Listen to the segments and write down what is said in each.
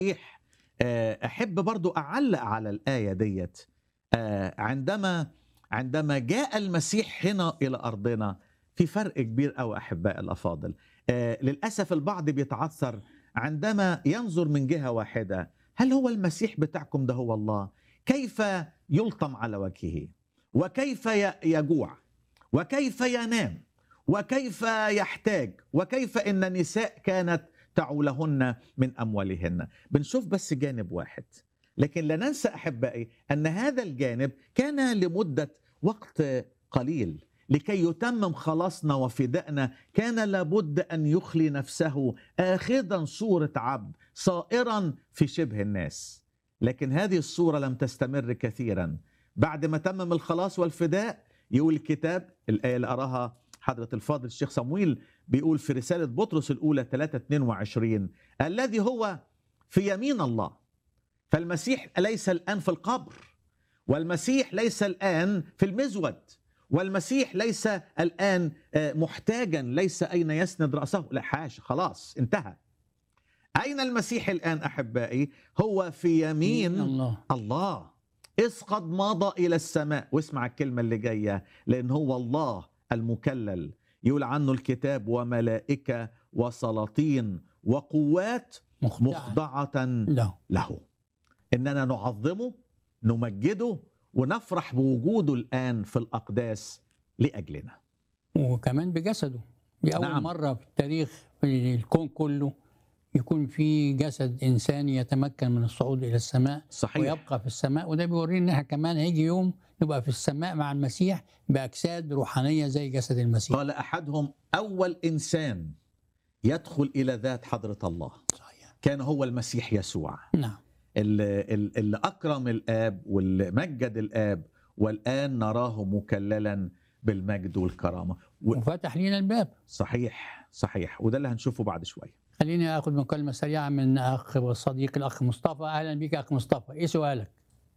صحيح آه، احب برضو اعلق على الايه ديت آه، عندما عندما جاء المسيح هنا الى ارضنا في فرق كبير قوي احباء الافاضل آه، للاسف البعض بيتعثر عندما ينظر من جهه واحده هل هو المسيح بتاعكم ده هو الله كيف يلطم على وجهه وكيف ي- يجوع وكيف ينام وكيف يحتاج وكيف ان النساء كانت تعولهن من اموالهن بنشوف بس جانب واحد لكن لا ننسى احبائي ان هذا الجانب كان لمده وقت قليل لكي يتمم خلاصنا وفدائنا كان لابد ان يخلي نفسه اخذا صوره عبد صائرا في شبه الناس لكن هذه الصوره لم تستمر كثيرا بعد ما تمم الخلاص والفداء يقول الكتاب الايه اللي اراها حضره الفاضل الشيخ صمويل بيقول في رساله بطرس الاولى 3 22 الذي هو في يمين الله فالمسيح ليس الان في القبر والمسيح ليس الان في المزود والمسيح ليس الان آه، محتاجا ليس اين يسند راسه لا حاشا خلاص انتهى اين المسيح الان احبائي هو في يمين الله الله إذ قد مضى إلى السماء واسمع الكلمة اللي جاية لأن هو الله المكلل يقول عنه الكتاب وملائكة وسلاطين وقوات مخدع مخضعة له له إننا نعظمه نمجده ونفرح بوجوده الآن في الأقداس لأجلنا وكمان بجسده دي أول نعم. نعم. مرة في التاريخ في الكون كله يكون في جسد إنساني يتمكن من الصعود إلى السماء صحيح ويبقى في السماء وده بيورينا إن إحنا كمان هيجي يوم نبقى في السماء مع المسيح بأجساد روحانية زي جسد المسيح قال أحدهم أول إنسان يدخل إلى ذات حضرة الله صحيح كان هو المسيح يسوع نعم اللي, اللي اكرم الاب واللي مجد الاب والان نراه مكللا بالمجد والكرامه و- وفتح لينا الباب صحيح صحيح وده اللي هنشوفه بعد شويه خليني اخذ مكالمه سريعه من اخ وصديق الاخ مصطفى اهلا بك يا اخ مصطفى ايه سؤالك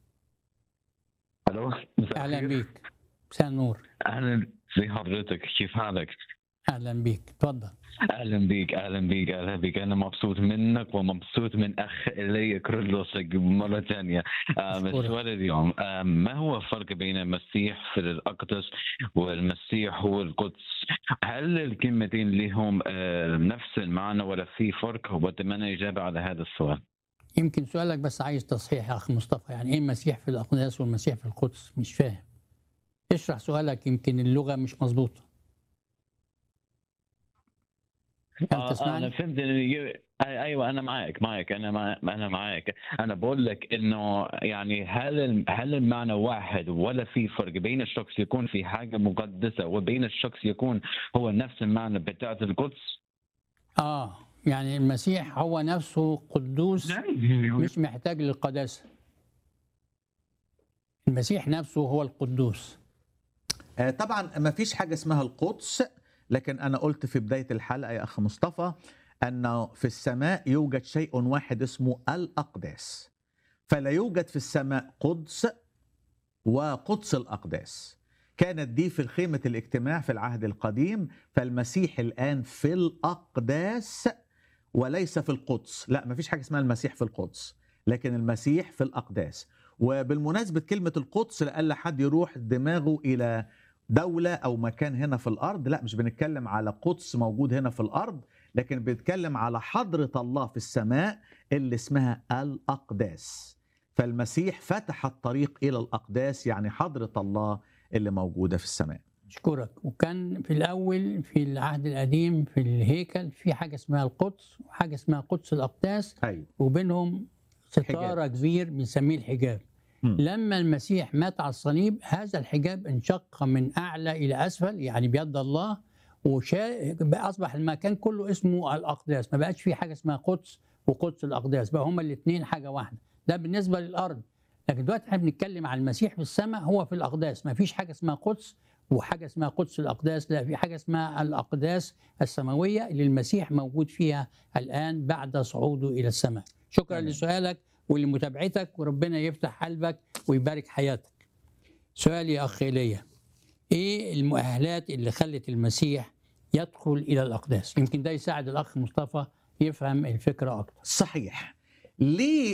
الو مساء اهلا الخير. بك مساء النور اهلا بحضرتك كيف حالك؟ اهلا بك تفضل اهلا بيك اهلا بيك اهلا بيك انا مبسوط منك ومبسوط من اخ الي كرولوسك مره ثانيه آم، أشكرك. السؤال اليوم آم، ما هو الفرق بين المسيح في الاقدس والمسيح هو القدس؟ هل الكلمتين لهم آه، نفس المعنى ولا في فرق؟ واتمنى اجابه على هذا السؤال. يمكن سؤالك بس عايز تصحيح يا اخ مصطفى يعني ايه المسيح في الاقداس والمسيح في القدس مش فاهم اشرح سؤالك يمكن اللغه مش مظبوطه هل آه، انا تسمعني فهمت إنه ي- أي- ايوه انا معك معك انا مع... انا معك انا بقول لك انه يعني هل الم- هل المعنى واحد ولا في فرق بين الشخص يكون في حاجه مقدسه وبين الشخص يكون هو نفس المعنى بتاعت القدس اه يعني المسيح هو نفسه قدوس مش محتاج للقداسه المسيح نفسه هو القدوس آه، طبعا ما فيش حاجه اسمها القدس لكن انا قلت في بدايه الحلقه يا اخ مصطفى انه في السماء يوجد شيء واحد اسمه الاقداس فلا يوجد في السماء قدس وقدس الاقداس كانت دي في خيمه الاجتماع في العهد القديم فالمسيح الان في الاقداس وليس في القدس لا ما فيش حاجه اسمها المسيح في القدس لكن المسيح في الاقداس وبالمناسبه كلمه القدس لألا حد يروح دماغه الى دولة أو مكان هنا في الأرض لا مش بنتكلم على قدس موجود هنا في الأرض لكن بنتكلم على حضرة الله في السماء اللي اسمها الأقداس فالمسيح فتح الطريق إلى الأقداس يعني حضرة الله اللي موجودة في السماء اشكرك وكان في الاول في العهد القديم في الهيكل في حاجه اسمها القدس وحاجه اسمها قدس الاقداس أيوة وبينهم ستاره كبير بنسميه الحجاب مم. لما المسيح مات على الصليب هذا الحجاب انشق من اعلى الى اسفل يعني بيد الله وشا... اصبح المكان كله اسمه الاقداس ما بقاش في حاجه اسمها قدس وقدس الاقداس بقى هما الاثنين حاجه واحده ده بالنسبه للارض لكن دلوقتي احنا بنتكلم عن المسيح في السماء هو في الاقداس ما فيش حاجه اسمها قدس وحاجه اسمها قدس الاقداس لا في حاجه اسمها الاقداس السماويه اللي المسيح موجود فيها الان بعد صعوده الى السماء شكرا آمين. لسؤالك ولمتابعتك وربنا يفتح قلبك ويبارك حياتك سؤالي يا اخ ايليا ايه المؤهلات اللي خلت المسيح يدخل الى الاقداس يمكن ده يساعد الاخ مصطفى يفهم الفكره اكتر صحيح ليه